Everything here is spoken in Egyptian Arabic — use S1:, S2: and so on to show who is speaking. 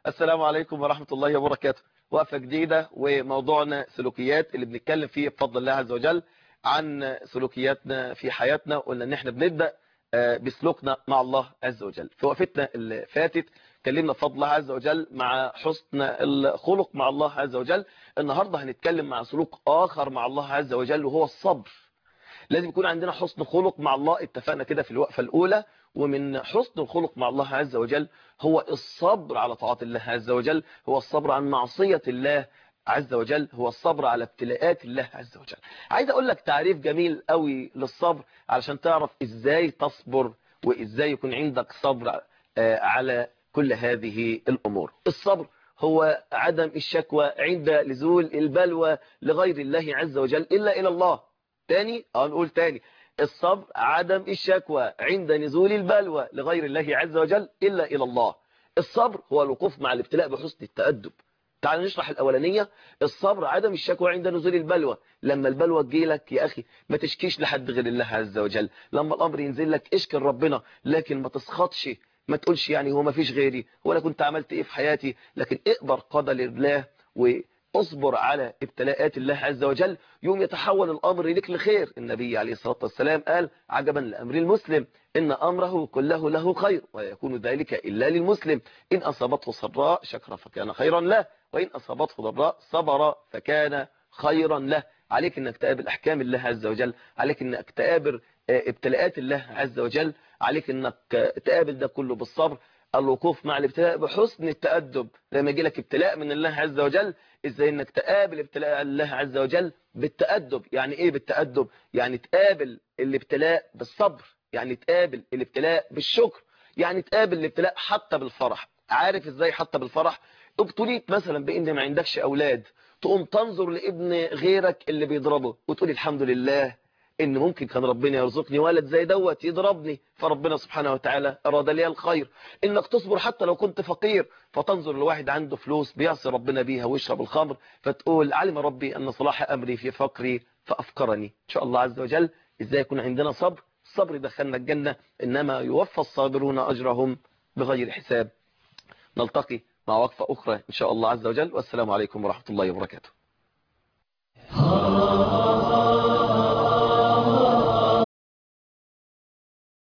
S1: السلام عليكم ورحمة الله وبركاته وقفة جديدة وموضوعنا سلوكيات اللي بنتكلم فيه بفضل الله عز وجل عن سلوكياتنا في حياتنا قلنا ان احنا بنبدأ بسلوكنا مع الله عز وجل في وقفتنا اللي فاتت اتكلمنا بفضل الله عز وجل مع حسن الخلق مع الله عز وجل النهاردة هنتكلم مع سلوك آخر مع الله عز وجل وهو الصبر لازم يكون عندنا حسن خلق مع الله اتفقنا كده في الوقفة الأولى ومن حسن الخلق مع الله عز وجل هو الصبر على طاعات الله عز وجل هو الصبر عن معصية الله عز وجل هو الصبر على ابتلاءات الله عز وجل عايز اقول لك تعريف جميل قوي للصبر علشان تعرف ازاي تصبر وازاي يكون عندك صبر على كل هذه الامور الصبر هو عدم الشكوى عند نزول البلوى لغير الله عز وجل الا الى الله تاني اه نقول تاني الصبر عدم الشكوى عند نزول البلوى لغير الله عز وجل إلا إلى الله الصبر هو الوقوف مع الابتلاء بحسن التأدب تعال نشرح الأولانية الصبر عدم الشكوى عند نزول البلوى لما البلوى تجيلك يا أخي ما تشكيش لحد غير الله عز وجل لما الأمر ينزل لك اشكر ربنا لكن ما تسخطش ما تقولش يعني هو ما فيش غيري ولا كنت عملت ايه في حياتي لكن اقدر قدر الله و اصبر على ابتلاءات الله عز وجل يوم يتحول الأمر لك لخير النبي عليه الصلاة والسلام قال عجبا لأمر المسلم إن أمره كله له خير ويكون ذلك إلا للمسلم إن أصابته سراء شكر فكان خيرا له وإن أصابته ضراء صبر فكان خيرا له عليك أنك تقابل أحكام الله عز وجل عليك أنك تقابل ابتلاءات الله عز وجل عليك أنك تقابل ده كله بالصبر الوقوف مع الابتلاء بحسن التأدب لما يجي لك ابتلاء من الله عز وجل ازاي انك تقابل ابتلاء الله عز وجل بالتأدب يعني ايه بالتأدب يعني تقابل الابتلاء بالصبر يعني تقابل الابتلاء بالشكر يعني تقابل الابتلاء حتى بالفرح عارف ازاي حتى بالفرح ابتليت مثلا بان ما عندكش اولاد تقوم تنظر لابن غيرك اللي بيضربه وتقول الحمد لله ان ممكن كان ربنا يرزقني ولد زي دوت يضربني فربنا سبحانه وتعالى اراد لي الخير انك تصبر حتى لو كنت فقير فتنظر لواحد عنده فلوس بيعصي ربنا بيها ويشرب الخمر فتقول علم ربي ان صلاح امري في فقري فافكرني ان شاء الله عز وجل ازاي يكون عندنا صبر الصبر دخلنا الجنة انما يوفى الصابرون اجرهم بغير حساب نلتقي مع وقفة اخرى ان شاء الله عز وجل والسلام عليكم ورحمة الله وبركاته